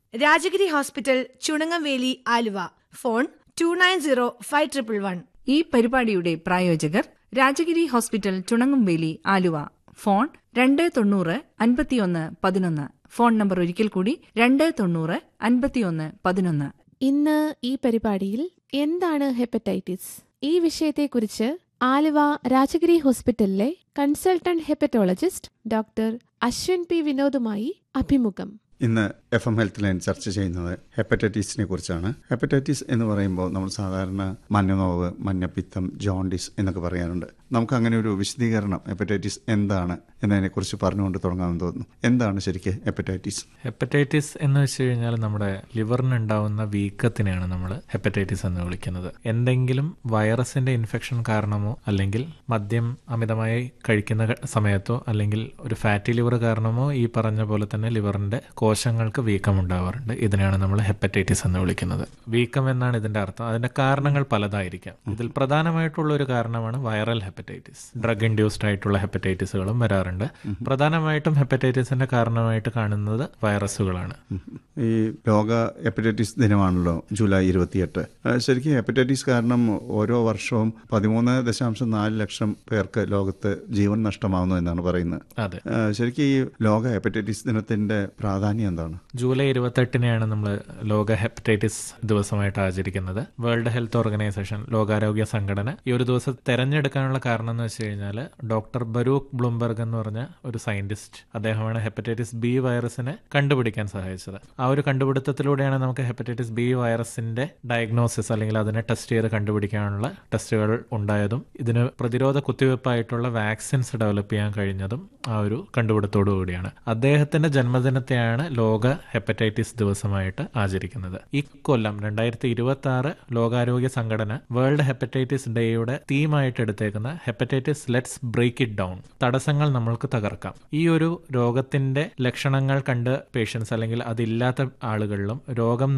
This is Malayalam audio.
Rajagiri hospital Chunangamveli Aluva phone two nine zero five triple one ഈ പരിപാടിയുടെ പ്രായോജകർ രാജഗിരി ഹോസ്പിറ്റൽ ചുണങ്ങുംവേലി ആലുവ ഫോൺ രണ്ട് തൊണ്ണൂറ് അൻപത്തിയൊന്ന് പതിനൊന്ന് ഫോൺ നമ്പർ ഒരിക്കൽ കൂടി രണ്ട് തൊണ്ണൂറ് അൻപത്തിയൊന്ന് പതിനൊന്ന് ഇന്ന് ഈ പരിപാടിയിൽ എന്താണ് ഹെപ്പറ്റൈറ്റിസ് ഈ വിഷയത്തെക്കുറിച്ച് ആലുവ രാജഗിരി ഹോസ്പിറ്റലിലെ consultant hepatologist doctor Ashwin P വിനോദുമായി അഭിമുഖം ഇന്ന് എഫ് എം ഹെൽത്ത് ലൈൻ ചർച്ച ചെയ്യുന്നത് ഹെപ്പറ്റൈറ്റിസിനെ കുറിച്ചാണ് ഹെപ്പറ്റൈറ്റിസ് എന്ന് പറയുമ്പോൾ നമ്മൾ സാധാരണ മഞ്ഞനോവ് മഞ്ഞപ്പിത്തം ജോണ്ടിസ് എന്നൊക്കെ പറയാറുണ്ട് നമുക്ക് അങ്ങനെ ഒരു വിശദീകരണം ഹെപ്പറ്റൈറ്റിസ് എന്താണ് എന്നതിനെക്കുറിച്ച് പറഞ്ഞുകൊണ്ട് തുടങ്ങാമെന്ന് തോന്നുന്നു എന്താണ് ശരിക്കും ഹെപ്പറ്റൈറ്റിസ് ഹെപ്പറ്റൈറ്റിസ് എന്ന് വെച്ച് കഴിഞ്ഞാൽ നമ്മുടെ ലിവറിന് ഉണ്ടാവുന്ന വീക്കത്തിനെയാണ് നമ്മൾ ഹെപ്പറ്റൈറ്റിസ് എന്ന് വിളിക്കുന്നത് എന്തെങ്കിലും വൈറസിന്റെ ഇൻഫെക്ഷൻ കാരണമോ അല്ലെങ്കിൽ മദ്യം അമിതമായി കഴിക്കുന്ന ക- സമയത്തോ അല്ലെങ്കിൽ ഒരു ഫാറ്റി ലിവർ കാരണമോ ഈ പറഞ്ഞ പോലെ തന്നെ ലിവറിന്റെ കോശങ്ങൾക്ക് വീക്കം ഉണ്ടാവാറുണ്ട് ഇതിനെയാണ് നമ്മൾ ഹെപ്പറ്റൈറ്റിസ് എന്ന് വിളിക്കുന്നത് വീക്കം എന്നാണ് ഇതിന്റെ അർത്ഥം അതിന്റെ കാരണങ്ങൾ പലതായിരിക്കാം ഇതിൽ പ്രധാനമായിട്ടുള്ള ഒരു കാരണമാണ് വൈറൽ ഹെപ്പറ്റൈറ്റിസ് ഡ്രഗ് ഇൻഡ്യൂസ്ഡ് ആയിട്ടുള്ള ഹെപ്പറ്റൈറ്റിസുകളും വരാറുണ്ട് പ്രധാനമായിട്ടും ഹെപ്പറ്റൈറ്റിസിന്റെ കാരണമായിട്ട് കാണുന്നത് വൈറസുകളാണ് ഈ ലോക ഹെപ്പറ്റൈറ്റിസ് ദിനമാണല്ലോ ജൂലൈ ഇരുപത്തിയെട്ട് ആ, ശരിക്കും ഹെപ്പറ്റൈറ്റിസ് കാരണം ഓരോ വർഷവും പതിമൂന്ന് ദശാംശം നാല് ലക്ഷം പേർക്ക് ലോകത്ത് ജീവൻ നഷ്ടമാവുന്നു എന്നാണ് പറയുന്നത് അതെ ആ, ശരിക്കും ഈ ലോക ഹെപ്പറ്റൈറ്റിസ് ദിനത്തിന്റെ പ്രാധാന്യം എന്താണ് ജൂലൈ ഇരുപത്തെട്ടിനെയാണ് നമ്മൾ ലോക ഹെപ്പറ്റൈറ്റിസ് ദിവസമായിട്ട് ആചരിക്കുന്നത് വേൾഡ് ഹെൽത്ത് ഓർഗനൈസേഷൻ ലോകാരോഗ്യ സംഘടന ഈ ഒരു ദിവസം തെരഞ്ഞെടുക്കാനുള്ള കാരണം എന്ന് വെച്ച് കഴിഞ്ഞാൽ ഡോക്ടർ ബരൂക്ക് ബ്ലൂംബർഗ് എന്ന് പറഞ്ഞ ഒരു സയന്റിസ്റ്റ് അദ്ദേഹമാണ് ഹെപ്പറ്റൈറ്റിസ് ബി വൈറസിനെ കണ്ടുപിടിക്കാൻ സഹായിച്ചത് ആ ഒരു കണ്ടുപിടുത്തത്തിലൂടെയാണ് നമുക്ക് ഹെപ്പറ്റൈറ്റിസ് ബി വൈറസിന്റെ ഡയഗ്നോസിസ് അല്ലെങ്കിൽ അതിനെ ടെസ്റ്റ് ചെയ്ത് കണ്ടുപിടിക്കാനുള്ള ടെസ്റ്റുകൾ ഉണ്ടായതും ഇതിന് പ്രതിരോധ കുത്തിവയ്പ്പായിട്ടുള്ള വാക്സിൻസ് ഡെവലപ്പ് ചെയ്യാൻ കഴിഞ്ഞതും ആ ഒരു കണ്ടുപിടുത്തോടു കൂടിയാണ് അദ്ദേഹത്തിന്റെ ജന്മദിനത്തെയാണ് ലോക ഹെപ്പറ്റൈറ്റിസ് ദിവസമായിട്ട് ആചരിക്കുന്നത് ഈ കൊല്ലം രണ്ടായിരത്തി ഇരുപത്തി ആറ് ലോകാരോഗ്യ സംഘടന വേൾഡ് ഹെപ്പറ്റൈറ്റിസ് ഡേയുടെ തീമായിട്ട് എടുത്തേക്കുന്ന hepatitis let's break it down തടസ്സങ്ങൾ നമ്മൾക്ക് തകർക്കാം ഈ ഒരു രോഗത്തിന്റെ ലക്ഷണങ്ങൾ കണ്ട് പേഷ്യൻസ് അല്ലെങ്കിൽ അതില്ലാത്ത ആളുകളിലും രോഗം